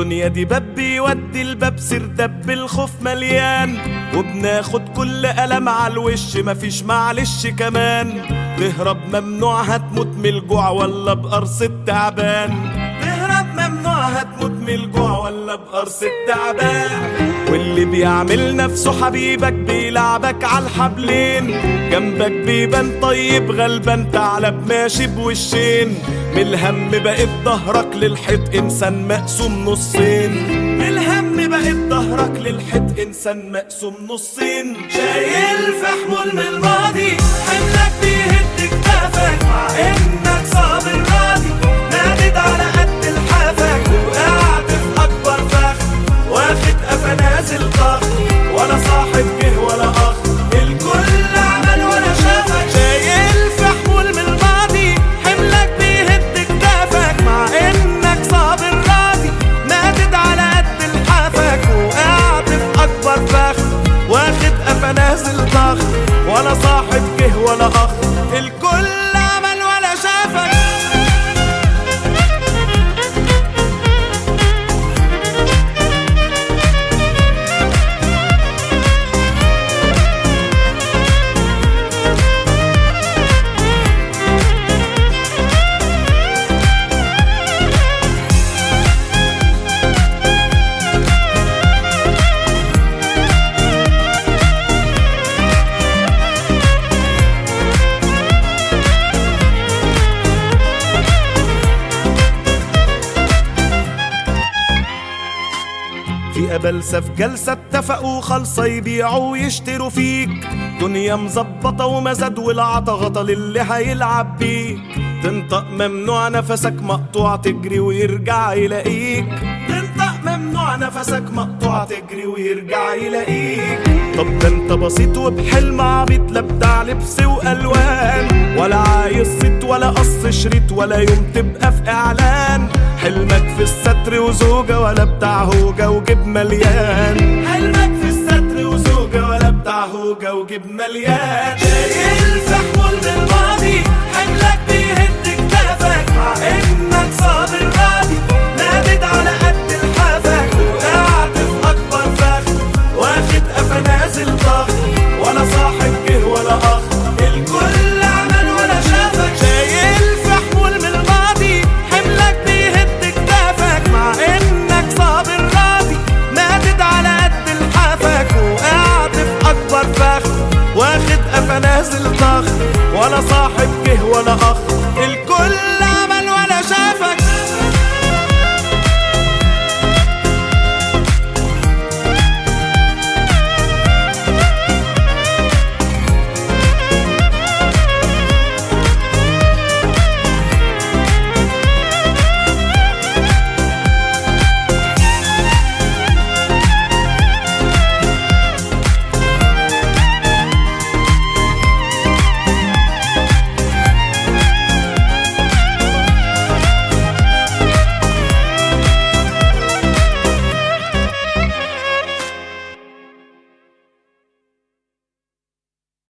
الدنيا دي باب بيودي الباب سير دب الخوف مليان وبناخد كل ألم على الوش مفيش معلش كمان تهرب ممنوع هتموت من الجوع ولا بقرص التعبان تهرب ممنوع هتموت من الجوع ولا بقرص التعبان واللي بيعمل نفسه حبيبك بيلعبك على الحبلين جنبك بيبان طيب غلبان ثعلب ماشي بوشين من الهم بقيت ظهرك للحيط انسان مقسوم نصين من الهم بقيت ظهرك للحيط انسان مقسوم نصين شايل في حمول من الماضي حملك بيهد كتافك مع انك صابر راضي نادد على قد لحافك وقعت في اكبر فخ واخد قفا نازل ضغط ولا صاحب جه ولا اخ الكل عمل ولا شافك شايل في حمول من الماضي حملك بيهد كتافك مع انك صابر راضي نادد على قد لحافك وقعت في اكبر فخ واخد قفا نازل ضغط ولا صاحب جه ولا اخ الكل عمل ولا شافك في أبلسة في جلسة اتفقوا خلصة يبيعوا ويشتروا فيك دنيا مظبطة ومزاد والعطا غطا للي هيلعب بيك تنطق ممنوع نفسك مقطوع تجري ويرجع يلاقيك تنطق ممنوع نفسك مقطوع تجري ويرجع يلاقيك طب ده انت بسيط وبحلم عبيط لا بتاع لبس والوان ولا عايز صيت ولا قص شريط ولا يوم تبقى في اعلان حلمك في الستر وزوجة ولا بتاع هوجة وجيب مليان حلمك في الستر وزوجة ولا بتاع هوجة وجيب مليان شايل في حمول من الماضي حملك بيهد كتافك مع انك صابر راضي نادد على قد لحافك وقعت في اكبر فخ واخد قفا نازل ضغط ولا صاحب جه ولا اخ الكل عمل ولا شافك شايل في حمول من الماضي حملك بيهد كتافك مع انك صابر راضي نادد على قد لحافك وقعت في اكبر فخ واخد قفا نازل ضغط ولا صاحب جه ولا اخ